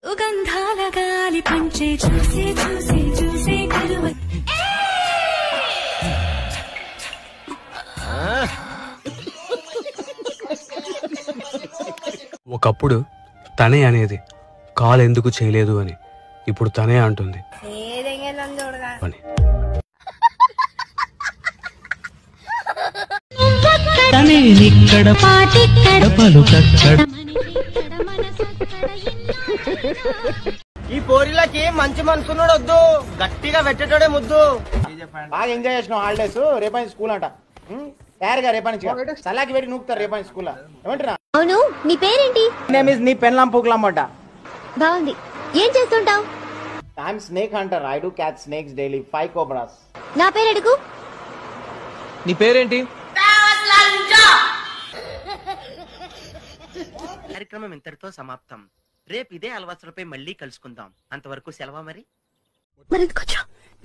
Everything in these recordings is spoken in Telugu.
సుగంధాల గాలి పంచే చూసే చూసే చూసే కలువ ఒకప్పుడు తనే అనేది కాల్ ఎందుకు చేయలేదు అని ఇప్పుడు తనే అంటుంది అని ఈ పోరిలకి మంచి మనసున్నాడు వద్దు గట్టిగా పెట్టేటోడే ముద్దు బాగా ఎంజాయ్ చేసిన హాలిడేస్ రేపటి స్కూల్ అంట ఉమ్, తయారుగా రేపటి నుంచి సలాకి పెట్టి నూకుతారు రేపటి స్కూల్ ఏమంటున్నా అవును నీ పేరేంటి నేమ్ ఇస్ నీ పెన్లాం పూకులమ్మట బాగుంది ఏం చేస్తుంటావు I'm snake hunter I do catch snakes daily five cobras నా పేరు అడుగు నీ పేరేంటి కార్యక్రమం ఇంతటితో సమాప్తం రేపు ఇదే అలవాసులపై మళ్ళీ కలుసుకుందాం అంతవరకు సెలవా మరి మరి ఎందుకొచ్చా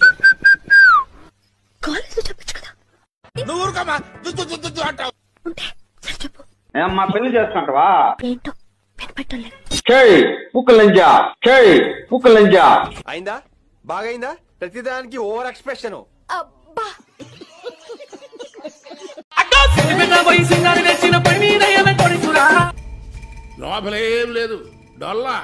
కాలేజ్ చెప్పచ్చు కదా ఉంటే సరే చెప్పు మా పెళ్లి చేసుకుంటావా ఏంటో వినపెట్టలేదు చేయి పుక్కలంజా చేయి పుక్కలంజా అయిందా బాగైందా ప్రతిదానికి ఓవర్ ఎక్స్ప్రెషన్ లోపలేం లేదు డొల్లా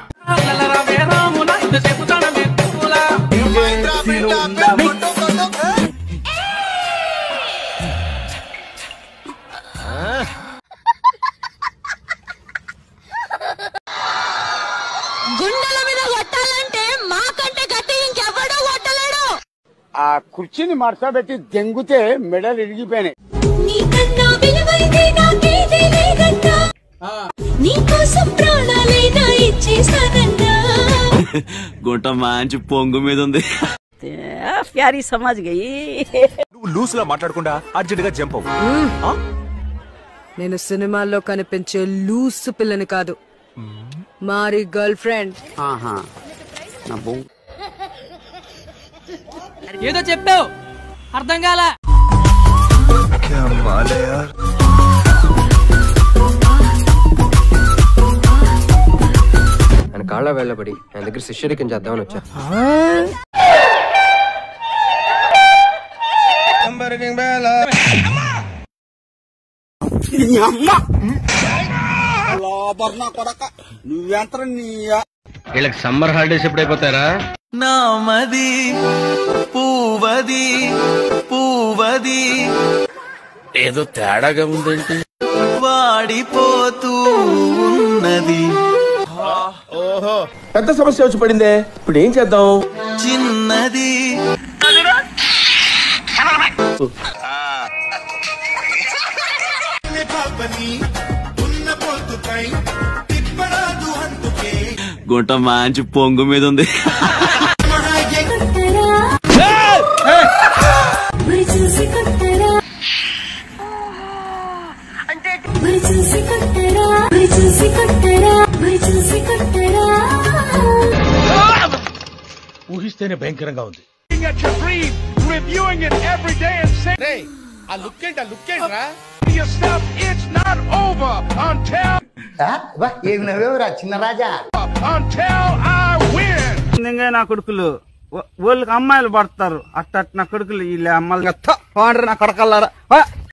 గుండెల మీద కొట్టాలంటే మాకంటే గట్టి ఇంకెవ్వడూ కొట్టలేడు ఆ కుర్చీని మడతబెట్టి దెంగుతే మెడలు ఇరిగిపోయినాయి నీకన్నా విలువైంది నాకేదీ లేదన్నా నీకోసం ప్రాణాలైనా ఇచ్చేసానన్నా గుంట మంచి పొంగు మీద ఉంది ప్యారీ సమాజ్ గయి నువ్వు లూస్ లా మాట్లాడకుండా అర్జెంట్ గా జంప్ అవ్వు నేను సినిమాల్లో కనిపించే లూస్ పిల్లని కాదు మారి గర్ల్ ఫ్రెండ్ ఏదో చెప్పావు అర్థం కాల ఆయన కాళ్ళ వెళ్ళబడి ఆయన దగ్గర శిష్యరికం చేద్దామని వచ్చా వీళ్ళకి సమ్మర్ హాలిడేస్ ఎప్పుడైపోతారా నామది పూవది పూవది ఏదో తేడాగా ఉందేంటి వాడిపోతూ ఉన్నది పెద్ద సమస్య వచ్చి పడిందే ఇప్పుడు ఏం చేద్దాం చిన్నది గుంట మంచి పొంగు మీద ఉంది మరి చూసి కొట్టరా మరి చూసి కొట్టరా మరి చూసి కొట్టరా మరి చూసి కొట్టరా ఊహిస్తేనే భయంకరంగా ఉంది ఆ లుక్ ఏంటి ఆ లుక్ ఏంట్రా ఏమి నవ్వేవురా చిన్న రాజా నా కొడుకులు వాళ్ళకి అమ్మాయిలు పడతారు అట్ట నా కొడుకులు వీళ్ళ అమ్మాయిలు నా కొడకల్లారా